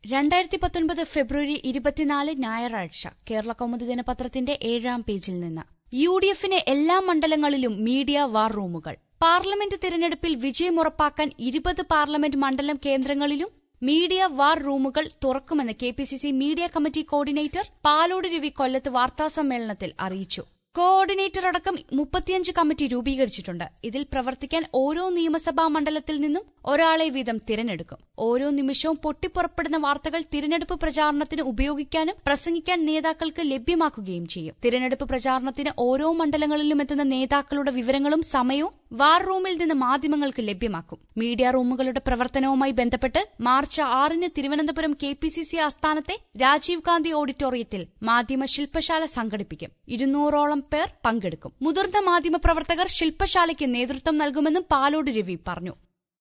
രണ്ടായിരത്തി പത്തൊൻപത് ഫെബ്രുവരി ഇരുപത്തിനാല് ഞായറാഴ്ച കേരള കൗമുദി ദിനപത്രത്തിന്റെ ഏഴാം പേജിൽ നിന്ന് യു ഡി എഫിന് എല്ലാ മണ്ഡലങ്ങളിലും മീഡിയ വാർ റൂമുകൾ പാർലമെന്റ് തിരഞ്ഞെടുപ്പിൽ വിജയമുറപ്പാക്കാൻ ഇരുപത് പാർലമെന്റ് മണ്ഡലം കേന്ദ്രങ്ങളിലും മീഡിയ വാർ റൂമുകൾ തുറക്കുമെന്ന് K P C C media committee coordinator Palode Ravi കൊല്ലത്ത് വാർത്താസമ്മേളനത്തിൽ അറിയിച്ചു കോർഡിനേറ്റർ അടക്കം മുപ്പത്തിയഞ്ച് കമ്മിറ്റി രൂപീകരിച്ചിട്ടുണ്ട് ഇതിൽ പ്രവർത്തിക്കാൻ ഓരോ നിയമസഭാ മണ്ഡലത്തിൽ നിന്നും ഒരാളെ വീതം തിരഞ്ഞെടുക്കും ഓരോ നിമിഷവും പൊട്ടിപ്പുറപ്പെടുന്ന വാർത്തകൾ തിരഞ്ഞെടുപ്പ് പ്രചാരണത്തിന് ഉപയോഗിക്കാനും പ്രസംഗിക്കാൻ നേതാക്കൾക്ക് ലഭ്യമാക്കുകയും ചെയ്യും തിരഞ്ഞെടുപ്പ് പ്രചാരണത്തിന് ഓരോ മണ്ഡലങ്ങളിലും എത്തുന്ന നേതാക്കളുടെ വിവരങ്ങളും സമയവും വാർ റൂമിൽ നിന്ന് മാധ്യമങ്ങൾക്ക് ലഭ്യമാക്കും മീഡിയ റൂമുകളുടെ പ്രവർത്തനവുമായി ബന്ധപ്പെട്ട് മാർച്ച് ആറിന് Thiruvananthapuram K P C C ആസ്ഥാനത്തെ രാജീവ് ഗാന്ധി ഓഡിറ്റോറിയത്തിൽ മാധ്യമ ശില്പശാല സംഘടിപ്പിക്കും ഇരുന്നൂറോളം പേർ പങ്കെടുക്കും മുതിർന്ന മാധ്യമപ്രവർത്തകർ ശില്പശാലയ്ക്ക് നേതൃത്വം നൽകുമെന്നും പാലോട് രവി പറഞ്ഞു